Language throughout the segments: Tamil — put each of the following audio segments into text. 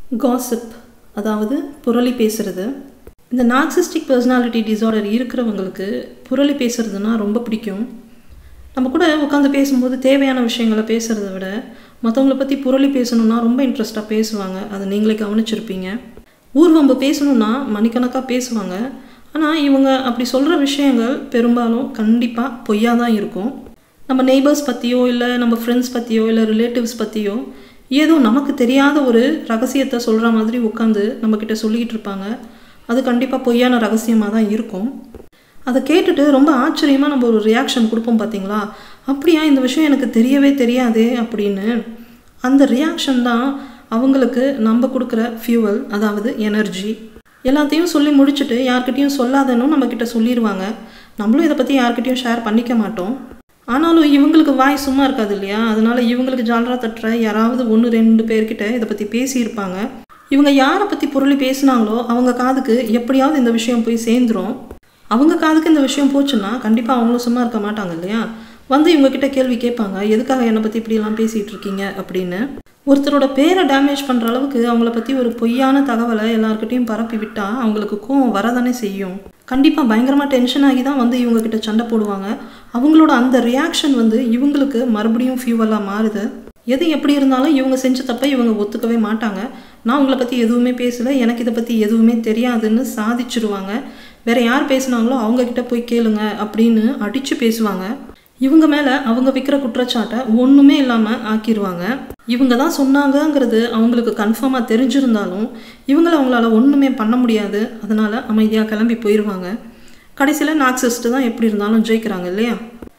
காசிப் அதாவது புரளி பேசுறது இந்த நார்சிஸ்டிக் பர்சனாலிட்டி டிசார்டர் இருக்கிறவங்களுக்கு புரளி பேசுறதுனா ரொம்ப பிடிக்கும் நம்ம கூட உட்காந்து பேசும்போது தேவையான விஷயங்களை பேசுகிறத விட மற்றவங்கள பற்றி புரளி பேசணுன்னா ரொம்ப இன்ட்ரெஸ்ட்டாக பேசுவாங்க அதை நீங்களே கவனிச்சிருப்பீங்க ஊர்வம்பு பேசணுன்னா மணிக்கணக்காக பேசுவாங்க ஆனால் இவங்க அப்படி சொல்கிற விஷயங்கள் பெரும்பாலும் கண்டிப்பாக பொய்யா தான் இருக்கும் நம்ம நெய்பர்ஸ் பற்றியோ இல்லை நம்ம ஃப்ரெண்ட்ஸ் பற்றியோ இல்லை ரிலேட்டிவ்ஸ் பற்றியோ ஏதோ நமக்கு தெரியாத ஒரு ரகசியத்தை சொல்கிற மாதிரி உட்காந்து நம்மக்கிட்ட சொல்லிக்கிட்டு இருப்பாங்க அது கண்டிப்பாக பொய்யான ரகசியமாக தான் இருக்கும் அதை கேட்டுட்டு ரொம்ப ஆச்சரியமாக நம்ம ஒரு ரியாக்ஷன் கொடுப்போம் பார்த்தீங்களா அப்படியா இந்த விஷயம் எனக்கு தெரியவே தெரியாதே அப்படின்னு அந்த ரியாக்ஷன் தான் அவங்களுக்கு நம்ம கொடுக்குற ஃபியூவல் அதாவது எனர்ஜி எல்லாத்தையும் சொல்லி முடிச்சுட்டு யார்கிட்டையும் சொல்லாதன்னு நம்மக்கிட்ட சொல்லிடுவாங்க நம்மளும் இதை பற்றி யார்கிட்டையும் ஷேர் பண்ணிக்க மாட்டோம் ஆனாலும் இவங்களுக்கு வாய் சும்மா இருக்காது இல்லையா அதனால இவங்களுக்கு ஜாலரா தட்டுற யாராவது ஒன்று ரெண்டு பேர்கிட்ட இதை பற்றி பேசியிருப்பாங்க இவங்க யாரை பற்றி பொருளி பேசுனாங்களோ அவங்க காதுக்கு எப்படியாவது இந்த விஷயம் போய் சேர்ந்துரும் அவங்க காதுக்கு இந்த விஷயம் போச்சுன்னா கண்டிப்பாக அவங்களும் சும்மா இருக்க மாட்டாங்க இல்லையா வந்து இவங்ககிட்ட கேள்வி கேட்பாங்க எதுக்காக என்னை பற்றி இப்படியெல்லாம் பேசிகிட்டு இருக்கீங்க அப்படின்னு ஒருத்தரோட பேரை டேமேஜ் பண்ணுற அளவுக்கு அவங்கள பற்றி ஒரு பொய்யான தகவலை எல்லாருக்கிட்டையும் பரப்பி விட்டால் அவங்களுக்கு கோவம் வரதானே செய்யும் கண்டிப்பாக பயங்கரமாக டென்ஷன் ஆகி தான் வந்து இவங்ககிட்ட சண்டை போடுவாங்க அவங்களோட அந்த ரியாக்ஷன் வந்து இவங்களுக்கு மறுபடியும் ஃபியூவலாக மாறுது எது எப்படி இருந்தாலும் இவங்க செஞ்ச தப்பை இவங்க ஒத்துக்கவே மாட்டாங்க நான் உங்களை பற்றி எதுவுமே பேசலை எனக்கு இதை பற்றி எதுவுமே தெரியாதுன்னு சாதிச்சிருவாங்க வேற யார் பேசுனாங்களோ அவங்கக்கிட்ட போய் கேளுங்க அப்படின்னு அடித்து பேசுவாங்க இவங்க மேலே அவங்க வைக்கிற குற்றச்சாட்டை ஒன்றுமே இல்லாமல் ஆக்கிடுவாங்க இவங்க தான் சொன்னாங்கங்கிறது அவங்களுக்கு கன்ஃபார்மாக தெரிஞ்சிருந்தாலும் இவங்கள அவங்களால ஒன்றுமே பண்ண முடியாது அதனால் அமைதியாக கிளம்பி போயிடுவாங்க கடைசியில் நாக்சிஸ்ட்டு தான் எப்படி இருந்தாலும் ஜெயிக்கிறாங்க இல்லையா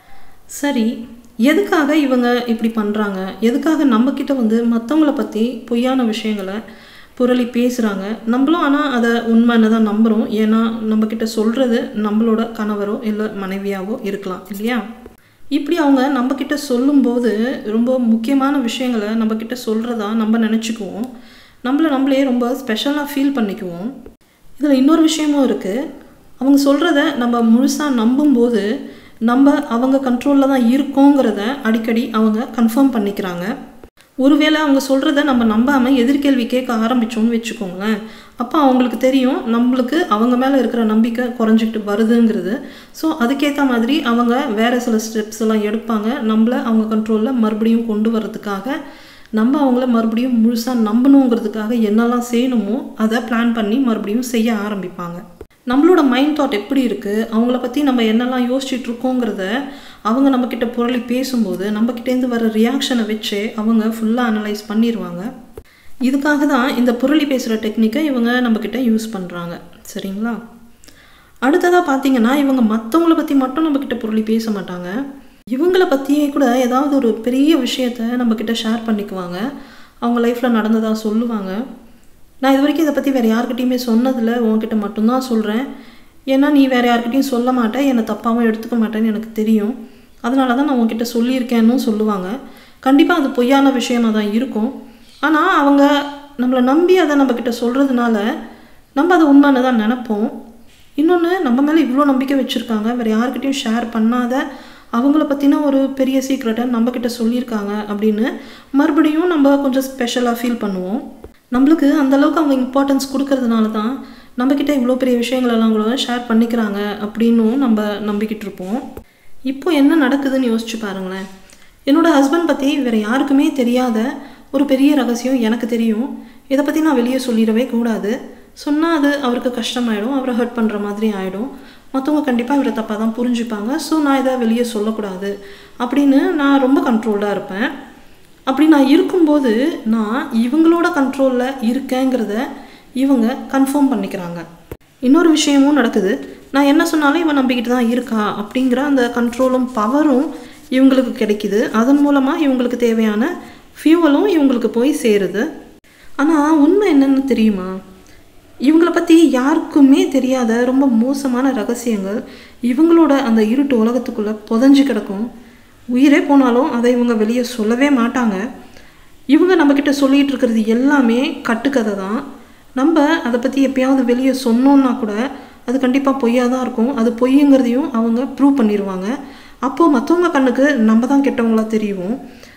சரி எதுக்காக இவங்க இப்படி பண்ணுறாங்க எதுக்காக நம்மக்கிட்ட வந்து மற்றவங்கள பற்றி பொய்யான விஷயங்களை புரளி பேசுகிறாங்க நம்மளும் ஆனால் அதை உண்மைன்னு தான் நம்புகிறோம் ஏன்னா நம்மக்கிட்ட சொல்கிறது நம்மளோட கணவரோ இல்லை மனைவியாவோ இருக்கலாம் இல்லையா இப்படி அவங்க நம்மக்கிட்ட சொல்லும்போது ரொம்ப முக்கியமான விஷயங்களை நம்மக்கிட்ட சொல்கிறதா நம்ம நினச்சிக்குவோம் நம்மளை நம்மளே ரொம்ப ஸ்பெஷலாக ஃபீல் பண்ணிக்குவோம் இதில் இன்னொரு விஷயமும் இருக்குது அவங்க சொல்கிறத நம்ம முழுசாக நம்பும்போது நம்ம அவங்க கண்ட்ரோலில் தான் இருக்கோங்கிறத அடிக்கடி அவங்க கன்ஃபார்ம் பண்ணிக்கிறாங்க ஒருவேளை அவங்க சொல்கிறத நம்ம நம்பாமல் எதிர்கேள்வி கேட்க ஆரம்பித்தோம்னு வச்சுக்கோங்களேன் அப்போ அவங்களுக்கு தெரியும் நம்மளுக்கு அவங்க மேலே இருக்கிற நம்பிக்கை குறைஞ்சிக்கிட்டு வருதுங்கிறது ஸோ அதுக்கேற்ற மாதிரி அவங்க வேறு சில ஸ்டெப்ஸ் எல்லாம் எடுப்பாங்க நம்மளை அவங்க கண்ட்ரோலில் மறுபடியும் கொண்டு வரதுக்காக நம்ம அவங்கள மறுபடியும் முழுசாக நம்பணுங்கிறதுக்காக என்னெல்லாம் செய்யணுமோ அதை பிளான் பண்ணி மறுபடியும் செய்ய ஆரம்பிப்பாங்க நம்மளோட மைண்ட் தாட் எப்படி இருக்குது அவங்கள பற்றி நம்ம என்னெல்லாம் யோசிச்சுட்டு இருக்கோங்கிறத அவங்க நம்மக்கிட்ட புரளி பேசும்போது நம்மக்கிட்டேருந்து வர ரியாக்ஷனை வச்சே அவங்க ஃபுல்லாக அனலைஸ் பண்ணிடுவாங்க இதுக்காக தான் இந்த புரளி பேசுகிற டெக்னிக்கை இவங்க நம்மக்கிட்ட யூஸ் பண்ணுறாங்க சரிங்களா அடுத்ததாக பார்த்தீங்கன்னா இவங்க மற்றவங்கள பற்றி மட்டும் நம்மக்கிட்ட புரளி பேச மாட்டாங்க இவங்கள பற்றியே கூட ஏதாவது ஒரு பெரிய விஷயத்த நம்மக்கிட்ட ஷேர் பண்ணிக்குவாங்க அவங்க லைஃப்பில் நடந்ததாக சொல்லுவாங்க நான் இது வரைக்கும் இதை பற்றி வேறு யார்கிட்டையுமே சொன்னதில்லை உங்ககிட்ட மட்டும்தான் சொல்கிறேன் ஏன்னா நீ வேறு யார்கிட்டையும் சொல்ல மாட்டேன் என்னை தப்பாகவும் எடுத்துக்க மாட்டேன்னு எனக்கு தெரியும் அதனால தான் நான் உங்ககிட்ட சொல்லியிருக்கேன்னு சொல்லுவாங்க கண்டிப்பாக அது பொய்யான விஷயமாக தான் இருக்கும் ஆனால் அவங்க நம்மளை நம்பி அதை நம்மக்கிட்ட சொல்கிறதுனால நம்ம அதை உண்மைன்னு தான் நினப்போம் இன்னொன்று நம்ம மேலே இவ்வளோ நம்பிக்கை வச்சுருக்காங்க வேறு யார்கிட்டையும் ஷேர் பண்ணாத அவங்கள பற்றின ஒரு பெரிய சீக்ரெட்டை நம்மக்கிட்ட சொல்லியிருக்காங்க அப்படின்னு மறுபடியும் நம்ம கொஞ்சம் ஸ்பெஷலாக ஃபீல் பண்ணுவோம் நம்மளுக்கு அந்தளவுக்கு அவங்க இம்பார்ட்டன்ஸ் கொடுக்கறதுனால தான் நம்மக்கிட்ட இவ்வளோ பெரிய விஷயங்களெல்லாம் கூட ஷேர் பண்ணிக்கிறாங்க அப்படின்னும் நம்ம நம்பிக்கிட்டு இருப்போம் இப்போ என்ன நடக்குதுன்னு யோசிச்சு பாருங்களேன் என்னோடய ஹஸ்பண்ட் பற்றி வேறு யாருக்குமே தெரியாத ஒரு பெரிய ரகசியம் எனக்கு தெரியும் இதை பற்றி நான் வெளியே சொல்லிடவே கூடாது சொன்னால் அது அவருக்கு கஷ்டமாயிடும் அவரை ஹர்ட் பண்ணுற மாதிரி ஆகிடும் மற்றவங்க கண்டிப்பாக இவரை தப்பாக தான் புரிஞ்சுப்பாங்க ஸோ நான் இதை வெளியே சொல்லக்கூடாது அப்படின்னு நான் ரொம்ப கண்ட்ரோல்டாக இருப்பேன் அப்படி நான் இருக்கும்போது நான் இவங்களோட கண்ட்ரோலில் இருக்கேங்கிறத இவங்க கன்ஃபார்ம் பண்ணிக்கிறாங்க இன்னொரு விஷயமும் நடக்குது நான் என்ன சொன்னாலும் இவன் நம்பிக்கிட்டு தான் இருக்கா அப்படிங்கிற அந்த கண்ட்ரோலும் பவரும் இவங்களுக்கு கிடைக்குது அதன் மூலமாக இவங்களுக்கு தேவையான ஃபியூவலும் இவங்களுக்கு போய் சேருது ஆனால் உண்மை என்னன்னு தெரியுமா இவங்கள பற்றி யாருக்குமே தெரியாத ரொம்ப மோசமான ரகசியங்கள் இவங்களோட அந்த இருட்டு உலகத்துக்குள்ளே புதஞ்சு கிடக்கும் உயிரே போனாலும் அதை இவங்க வெளியே சொல்லவே மாட்டாங்க இவங்க நம்மக்கிட்ட சொல்லிகிட்டு இருக்கிறது எல்லாமே கட்டுக்கதை தான் நம்ம அதை பற்றி எப்பயாவது வெளியே சொன்னோன்னா கூட அது கண்டிப்பாக பொய்யாக தான் இருக்கும் அது பொய்யுங்கிறதையும் அவங்க ப்ரூவ் பண்ணிடுவாங்க அப்போது மற்றவங்க கண்ணுக்கு நம்ம தான் கெட்டவங்களா தெரியும்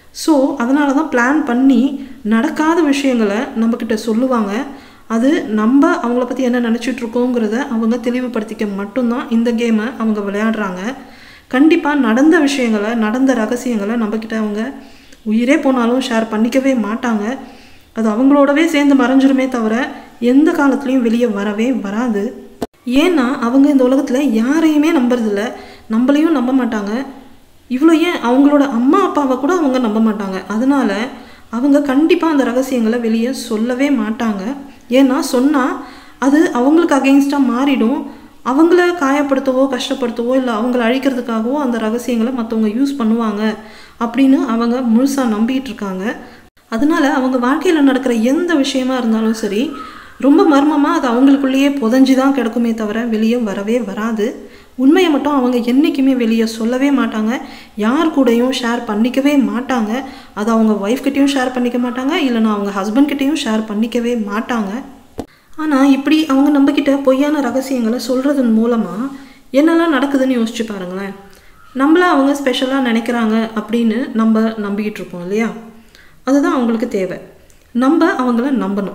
ஸோ அதனால தான் பிளான் பண்ணி நடக்காத விஷயங்களை நம்மக்கிட்ட சொல்லுவாங்க அது நம்ம அவங்கள பற்றி என்ன நினச்சிட்டு இருக்கோங்கிறத அவங்க தெளிவுபடுத்திக்க மட்டும்தான் இந்த கேமை அவங்க விளையாடுறாங்க கண்டிப்பாக நடந்த விஷயங்களை நடந்த ரகசியங்களை நம்மக்கிட்ட அவங்க உயிரே போனாலும் ஷேர் பண்ணிக்கவே மாட்டாங்க அது அவங்களோடவே சேர்ந்து மறைஞ்சிருமே தவிர எந்த காலத்துலேயும் வெளியே வரவே வராது ஏன்னா அவங்க இந்த உலகத்தில் யாரையுமே நம்புறதில்ல நம்மளையும் நம்ப மாட்டாங்க இவ்வளோ ஏன் அவங்களோட அம்மா அப்பாவை கூட அவங்க நம்ப மாட்டாங்க அதனால அவங்க கண்டிப்பாக அந்த ரகசியங்களை வெளியே சொல்லவே மாட்டாங்க ஏன்னா சொன்னால் அது அவங்களுக்கு அகெயின்ஸ்டாக மாறிடும் அவங்கள காயப்படுத்தவோ கஷ்டப்படுத்தவோ இல்லை அவங்கள அழிக்கிறதுக்காகவோ அந்த ரகசியங்களை மற்றவங்க யூஸ் பண்ணுவாங்க அப்படின்னு அவங்க முழுசாக நம்பிட்டு இருக்காங்க அதனால அவங்க வாழ்க்கையில் நடக்கிற எந்த விஷயமா இருந்தாலும் சரி ரொம்ப மர்மமாக அது அவங்களுக்குள்ளேயே புதஞ்சு தான் கிடக்குமே தவிர வெளியே வரவே வராது உண்மையை மட்டும் அவங்க என்றைக்குமே வெளியே சொல்லவே மாட்டாங்க யார் கூடயும் ஷேர் பண்ணிக்கவே மாட்டாங்க அது அவங்க ஒய்ஃப்கிட்டையும் ஷேர் பண்ணிக்க மாட்டாங்க இல்லைனா அவங்க ஹஸ்பண்ட்கிட்டையும் ஷேர் பண்ணிக்கவே மாட்டாங்க ஆனால் இப்படி அவங்க நம்மக்கிட்ட பொய்யான ரகசியங்களை சொல்கிறதன் மூலமாக என்னெல்லாம் நடக்குதுன்னு யோசிச்சு பாருங்களேன் நம்மள அவங்க ஸ்பெஷலாக நினைக்கிறாங்க அப்படின்னு நம்ம நம்பிக்கிட்டு இருக்கோம் இல்லையா அதுதான் அவங்களுக்கு தேவை நம்ம அவங்கள நம்பணும்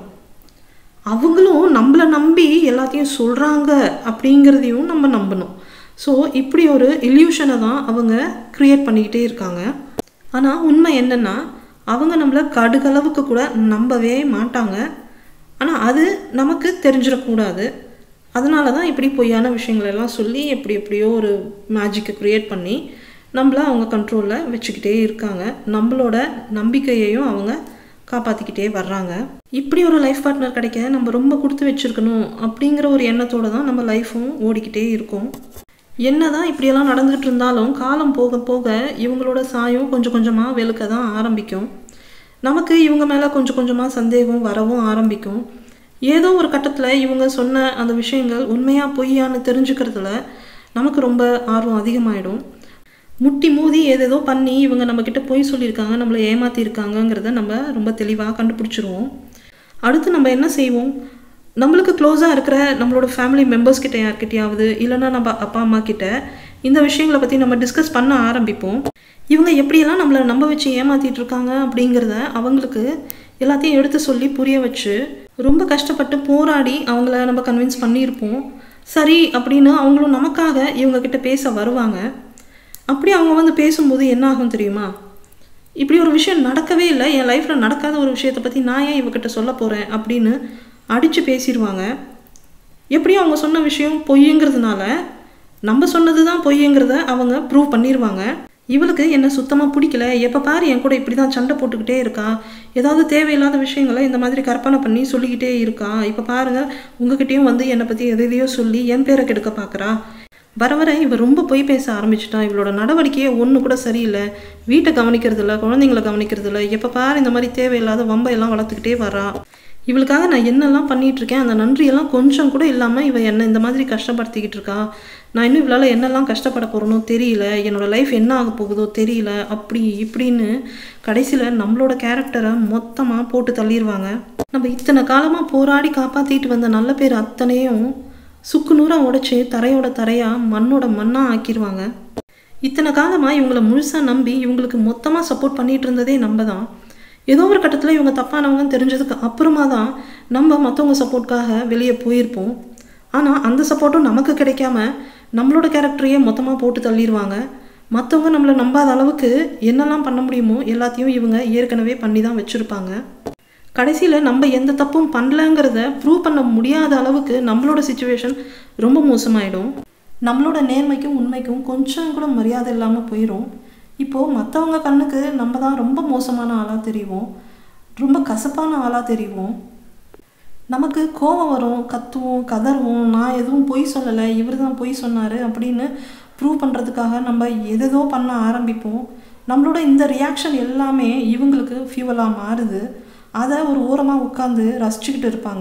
அவங்களும் நம்மளை நம்பி எல்லாத்தையும் சொல்கிறாங்க அப்படிங்கிறதையும் நம்ம நம்பணும் ஸோ இப்படி ஒரு இல்யூஷனை தான் அவங்க க்ரியேட் பண்ணிக்கிட்டே இருக்காங்க ஆனால் உண்மை என்னென்னா அவங்க நம்மளை கடுகளவுக்கு கூட நம்பவே மாட்டாங்க ஆனால் அது நமக்கு தெரிஞ்சிடக்கூடாது அதனால தான் இப்படி பொய்யான விஷயங்கள் எல்லாம் சொல்லி எப்படி எப்படியோ ஒரு மேஜிக்கை க்ரியேட் பண்ணி நம்மள அவங்க கண்ட்ரோலில் வச்சுக்கிட்டே இருக்காங்க நம்மளோட நம்பிக்கையையும் அவங்க காப்பாற்றிக்கிட்டே வர்றாங்க இப்படி ஒரு லைஃப் பார்ட்னர் கிடைக்க நம்ம ரொம்ப கொடுத்து வச்சுருக்கணும் அப்படிங்கிற ஒரு எண்ணத்தோடு தான் நம்ம லைஃப்பும் ஓடிக்கிட்டே இருக்கும் என்னதான் இப்படியெல்லாம் நடந்துகிட்டு இருந்தாலும் காலம் போக போக இவங்களோட சாயம் கொஞ்சம் கொஞ்சமாக வெளுக்க தான் ஆரம்பிக்கும் நமக்கு இவங்க மேலே கொஞ்சம் கொஞ்சமாக சந்தேகம் வரவும் ஆரம்பிக்கும் ஏதோ ஒரு கட்டத்தில் இவங்க சொன்ன அந்த விஷயங்கள் உண்மையாக பொய்யான்னு தெரிஞ்சுக்கிறதுல நமக்கு ரொம்ப ஆர்வம் அதிகமாயிடும் முட்டி மோதி ஏதேதோ பண்ணி இவங்க நம்மக்கிட்ட பொய் சொல்லியிருக்காங்க நம்மளை ஏமாத்திருக்காங்கங்கிறத நம்ம ரொம்ப தெளிவாக கண்டுபிடிச்சிருவோம் அடுத்து நம்ம என்ன செய்வோம் நம்மளுக்கு க்ளோஸாக இருக்கிற நம்மளோட ஃபேமிலி மெம்பர்ஸ் கிட்ட யார்கிட்டயாவது இல்லைன்னா நம்ம அப்பா அம்மா கிட்ட இந்த விஷயங்களை பற்றி நம்ம டிஸ்கஸ் பண்ண ஆரம்பிப்போம் இவங்க எப்படியெல்லாம் நம்மளை நம்ப வச்சு ஏமாத்திட்டு இருக்காங்க அப்படிங்கிறத அவங்களுக்கு எல்லாத்தையும் எடுத்து சொல்லி புரிய வச்சு ரொம்ப கஷ்டப்பட்டு போராடி அவங்கள நம்ம கன்வின்ஸ் பண்ணியிருப்போம் சரி அப்படின்னு அவங்களும் நமக்காக இவங்க கிட்ட பேச வருவாங்க அப்படி அவங்க வந்து பேசும்போது என்ன ஆகும் தெரியுமா இப்படி ஒரு விஷயம் நடக்கவே இல்லை என் லைஃப்பில் நடக்காத ஒரு விஷயத்தை பற்றி நான் ஏன் இவகிட்ட சொல்ல போகிறேன் அப்படின்னு அடித்து பேசிடுவாங்க எப்படியும் அவங்க சொன்ன விஷயம் பொய்யுங்கிறதுனால நம்ம சொன்னது தான் பொய்யுங்கிறத அவங்க ப்ரூவ் பண்ணிடுவாங்க இவளுக்கு என்ன சுத்தமாக பிடிக்கல எப்போ பாரு என் கூட இப்படி தான் சண்டை போட்டுக்கிட்டே இருக்கா ஏதாவது தேவையில்லாத விஷயங்களை இந்த மாதிரி கற்பனை பண்ணி சொல்லிக்கிட்டே இருக்கா இப்போ பாருங்கள் உங்ககிட்டயும் வந்து என்னை பற்றி எதையோ சொல்லி என் பேரை கெடுக்க பார்க்குறா வர வர இவ ரொம்ப பொய் பேச ஆரம்பிச்சிட்டா இவளோட நடவடிக்கையே ஒன்று கூட சரியில்லை வீட்டை கவனிக்கிறது இல்லை குழந்தைங்கள கவனிக்கிறது இல்லை எப்போ பாரு இந்த மாதிரி தேவையில்லாத வம்பை எல்லாம் வளர்த்துக்கிட்டே வரா இவளுக்காக நான் என்னெல்லாம் பண்ணிட்டு இருக்கேன் அந்த நன்றியெல்லாம் கொஞ்சம் கூட இல்லாமல் இவ என்ன இந்த மாதிரி கஷ்டப்படுத்திக்கிட்டு இருக்கா நான் இன்னும் இவளால் என்னெல்லாம் கஷ்டப்பட போகிறனோ தெரியல என்னோட லைஃப் என்ன ஆக போகுதோ தெரியல அப்படி இப்படின்னு கடைசியில் நம்மளோட கேரக்டரை மொத்தமாக போட்டு தள்ளிடுவாங்க நம்ம இத்தனை காலமாக போராடி காப்பாற்றிட்டு வந்த நல்ல பேர் அத்தனையும் சுக்கு நூறாக உடைச்சி தரையோட தரையாக மண்ணோட மண்ணாக ஆக்கிடுவாங்க இத்தனை காலமாக இவங்கள முழுசாக நம்பி இவங்களுக்கு மொத்தமாக சப்போர்ட் பண்ணிட்டு இருந்ததே நம்ம தான் ஏதோ ஒரு கட்டத்தில் இவங்க தப்பானவங்கன்னு தெரிஞ்சதுக்கு அப்புறமா தான் நம்ம மற்றவங்க சப்போர்ட்காக வெளியே போயிருப்போம் ஆனால் அந்த சப்போர்ட்டும் நமக்கு கிடைக்காம நம்மளோட கேரக்டரையே மொத்தமாக போட்டு தள்ளிடுவாங்க மற்றவங்க நம்மளை நம்பாத அளவுக்கு என்னெல்லாம் பண்ண முடியுமோ எல்லாத்தையும் இவங்க ஏற்கனவே பண்ணி தான் வச்சுருப்பாங்க கடைசியில் நம்ம எந்த தப்பும் பண்ணலங்கிறத ப்ரூவ் பண்ண முடியாத அளவுக்கு நம்மளோட சுச்சுவேஷன் ரொம்ப மோசமாயிடும் நம்மளோட நேர்மைக்கும் உண்மைக்கும் கொஞ்சம் கூட மரியாதை இல்லாமல் போயிடும் இப்போது மற்றவங்க கண்ணுக்கு நம்ம தான் ரொம்ப மோசமான ஆளாக தெரிவோம் ரொம்ப கசப்பான ஆளாக தெரிவோம் நமக்கு கோபம் வரும் கத்துவோம் கதறுவோம் நான் எதுவும் பொய் சொல்லலை இவர் தான் பொய் சொன்னார் அப்படின்னு ப்ரூவ் பண்ணுறதுக்காக நம்ம எதேதோ பண்ண ஆரம்பிப்போம் நம்மளோட இந்த ரியாக்ஷன் எல்லாமே இவங்களுக்கு ஃபியூவலாக மாறுது அதை ஒரு ஓரமாக உட்காந்து ரசிச்சுக்கிட்டு இருப்பாங்க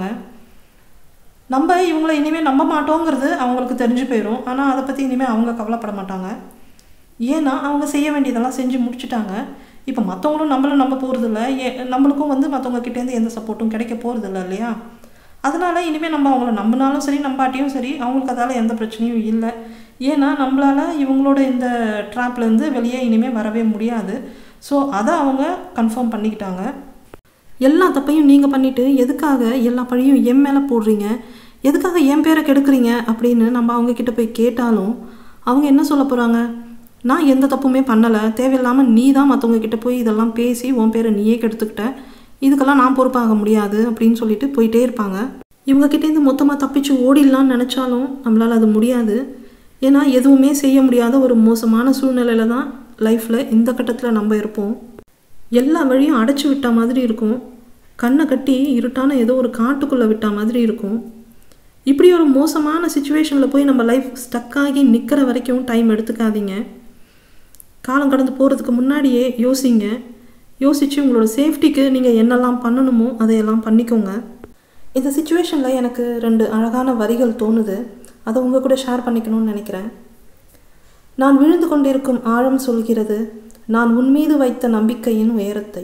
நம்ம இவங்கள இனிமேல் நம்ப மாட்டோங்கிறது அவங்களுக்கு தெரிஞ்சு போயிடும் ஆனால் அதை பற்றி இனிமேல் அவங்க கவலைப்பட மாட்டாங்க ஏன்னா அவங்க செய்ய வேண்டியதெல்லாம் செஞ்சு முடிச்சுட்டாங்க இப்போ மற்றவங்களும் நம்மளும் நம்ப போகிறதில்ல ஏ நம்மளுக்கும் வந்து மற்றவங்க கிட்டேருந்து எந்த சப்போர்ட்டும் கிடைக்க போகிறதில்ல இல்லையா அதனால் இனிமேல் நம்ம அவங்கள நம்பினாலும் சரி நம்பாட்டியும் சரி அவங்களுக்கு அதால் எந்த பிரச்சனையும் இல்லை ஏன்னா நம்மளால் இவங்களோட இந்த ட்ராப்லேருந்து வெளியே இனிமேல் வரவே முடியாது ஸோ அதை அவங்க கன்ஃபார்ம் பண்ணிக்கிட்டாங்க எல்லா தப்பையும் நீங்கள் பண்ணிவிட்டு எதுக்காக எல்லா பழியும் என் மேலே போடுறீங்க எதுக்காக என் பேரை கெடுக்குறீங்க அப்படின்னு நம்ம அவங்கக்கிட்ட போய் கேட்டாலும் அவங்க என்ன சொல்ல போகிறாங்க நான் எந்த தப்புமே பண்ணலை தேவையில்லாமல் நீ தான் மற்றவங்க கிட்ட போய் இதெல்லாம் பேசி உன் பேரை நீயே கெடுத்துக்கிட்ட இதுக்கெல்லாம் நான் பொறுப்பாக முடியாது அப்படின்னு சொல்லிட்டு போயிட்டே இருப்பாங்க இவங்ககிட்டேருந்து மொத்தமாக தப்பிச்சு ஓடிடலான்னு நினச்சாலும் நம்மளால் அது முடியாது ஏன்னா எதுவுமே செய்ய முடியாத ஒரு மோசமான சூழ்நிலையில தான் லைஃப்பில் இந்த கட்டத்தில் நம்ம இருப்போம் எல்லா வழியும் அடைச்சி விட்ட மாதிரி இருக்கும் கண்ணை கட்டி இருட்டான ஏதோ ஒரு காட்டுக்குள்ளே விட்ட மாதிரி இருக்கும் இப்படி ஒரு மோசமான சுச்சுவேஷனில் போய் நம்ம லைஃப் ஸ்டக் ஆகி நிற்கிற வரைக்கும் டைம் எடுத்துக்காதீங்க காலம் கடந்து போகிறதுக்கு முன்னாடியே யோசிங்க யோசித்து உங்களோட சேஃப்டிக்கு நீங்கள் என்னெல்லாம் பண்ணணுமோ அதையெல்லாம் பண்ணிக்கோங்க இந்த சுச்சுவேஷனில் எனக்கு ரெண்டு அழகான வரிகள் தோணுது அதை உங்கள் கூட ஷேர் பண்ணிக்கணும்னு நினைக்கிறேன் நான் விழுந்து கொண்டிருக்கும் ஆழம் சொல்கிறது நான் உன்மீது வைத்த நம்பிக்கையின் உயரத்தை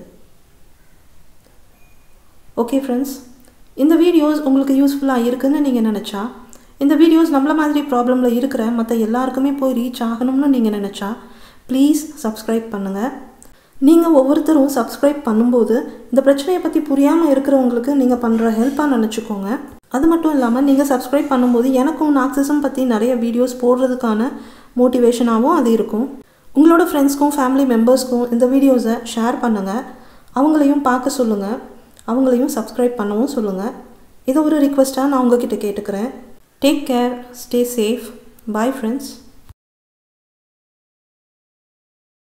ஓகே ஃப்ரெண்ட்ஸ் இந்த வீடியோஸ் உங்களுக்கு யூஸ்ஃபுல்லாக இருக்குன்னு நீங்கள் நினச்சா இந்த வீடியோஸ் நம்மள மாதிரி ப்ராப்ளமில் இருக்கிற மற்ற எல்லாருக்குமே போய் ரீச் ஆகணும்னு நீங்கள் நினச்சா ப்ளீஸ் சப்ஸ்கிரைப் பண்ணுங்கள் நீங்கள் ஒவ்வொருத்தரும் சப்ஸ்கிரைப் பண்ணும்போது இந்த பிரச்சனையை பற்றி புரியாமல் இருக்கிறவங்களுக்கு நீங்கள் பண்ணுற ஹெல்ப்பாக நினச்சிக்கோங்க அது மட்டும் இல்லாமல் நீங்கள் சப்ஸ்கிரைப் பண்ணும்போது எனக்கும் நாக்சிசம் பற்றி நிறைய வீடியோஸ் போடுறதுக்கான மோட்டிவேஷனாகவும் அது இருக்கும் உங்களோட ஃப்ரெண்ட்ஸ்க்கும் ஃபேமிலி மெம்பர்ஸ்க்கும் இந்த வீடியோஸை ஷேர் பண்ணுங்கள் அவங்களையும் பார்க்க சொல்லுங்கள் அவங்களையும் சப்ஸ்கிரைப் பண்ணவும் சொல்லுங்கள் இதை ஒரு ரிக்வெஸ்ட்டாக நான் உங்ககிட்ட கேட்டுக்கிறேன் take care stay safe bye friends